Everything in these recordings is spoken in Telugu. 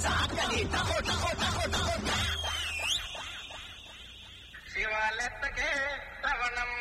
శివాలెత్తకే రవణమ్మ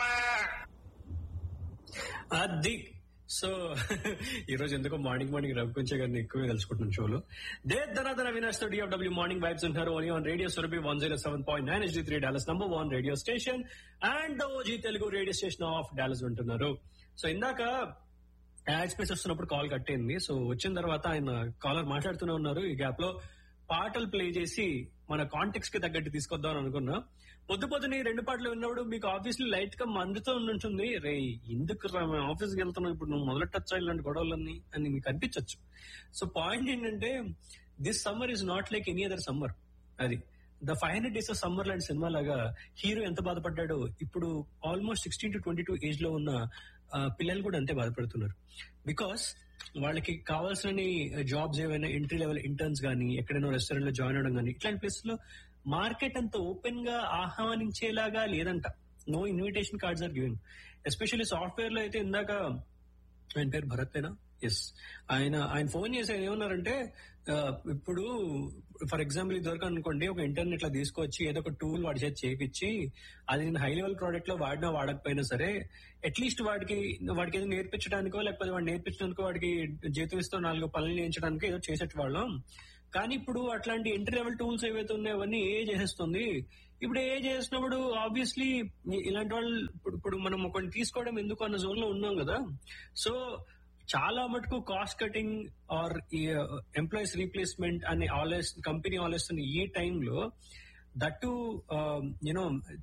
అది సో ఈ రోజు ఎందుకో మార్నింగ్ మార్నింగ్ రఘుకుంచే గారిని ఎక్కువగా తెలుసుకుంటున్నాను షోలో దే ధనాధన వినాష్ తో డిఎఫ్డబ్ల్యూ మార్నింగ్ వైబ్స్ ఉంటారు only on radio Surabhi one zero seven point nine HD three Dallas number one radio station and OG Telugu radio station of Dallas వింటున్నారు సో ఇందాక యాడ్ స్పేస్ వస్తున్నప్పుడు కాల్ కట్టేయింది సో వచ్చిన తర్వాత ఆయన కాలర్ మాట్లాడుతూనే ఉన్నారు ఈ గ్యాప్ లో పాటలు ప్లే చేసి మన కాంటెక్స్ కి తగ్గట్టు తీసుకొద్దాం అనుకున్నా పొద్దు పొద్దున ఈ రెండు పాటలు విన్నప్పుడు మీకు ఆబ్వియస్లీ లైట్ గా మందుతో ఉంటుంది రే ఎందుకు రా మేము ఆఫీస్కి వెళ్తున్నాం ఇప్పుడు నువ్వు మొదలెట్టచ్చా ఇలాంటి గొడవలన్నీ అని మీకు అనిపించవచ్చు సో పాయింట్ ఏంటంటే this summer is not like any other summer అది the five hundred days of summer లాంటి సినిమా లాగా హీరో ఎంత బాధపడ్డాడో ఇప్పుడు almost sixteen to twenty two age లో ఉన్న ఆ, పిల్లలు కూడా అంతే బాధపడుతున్నారు బికాస్ వాళ్ళకి కావాల్సిన జాబ్స్ ఏవైనా ఎంట్రీ లెవెల్ ఇంటర్న్స్ గానీ ఎక్కడైనా రెస్టారెంట్ లో జాయిన్ అవడం గానీ ఇట్లాంటి ప్లేసెస్ లో మార్కెట్ అంత ఓపెన్ గా ఆహ్వానించేలాగా లేదంట no invitation cards are given especially software లో అయితే ఇందాక ఆయన పేరు భరతేనా ఎస్ ఆయన ఆయన ఫోన్ చేసి ఆయన ఏమన్నారంటే ఆ, ఇప్పుడు ఫర్ ఎగ్జాంపుల్ ఇదివరకు అనుకోండి ఒక ఇంటర్నెట్ లో తీసుకొచ్చి ఏదో ఒక టూల్ వాడి చేతి చేపించి అది నేను హై లెవెల్ ప్రోడక్ట్ లో వాడినా వాడకపోయినా సరే అట్లీస్ట్ వాడికి వాడికి ఏదో నేర్పించడానికో లేకపోతే వాడు నేర్పించడానికో వాడికి జీతం ఇస్తూ నాలుగు పనులు చేయించడానికో ఏదో చేసేటి వాళ్ళం కానీ ఇప్పుడు అట్లాంటి ఎంట్రీ లెవెల్ టూల్స్ ఏవైతే ఉన్నాయో అవన్నీ ఏ చేసేస్తుంది ఇప్పుడు ఏ చేసినప్పుడు ఆబ్వియస్లీ ఇలాంటి వాళ్ళు ఇప్పుడు ఇప్పుడు మనం ఒకటి తీసుకోవడం ఎందుకు అన్న జోన్ లో ఉన్నాం కదా సో చాలా మటుకు cost cutting or employees replacement అని ఆలోచి కంపెనీ ఆలోచిస్తున్న ఈ టైంలో దట్టు యూనో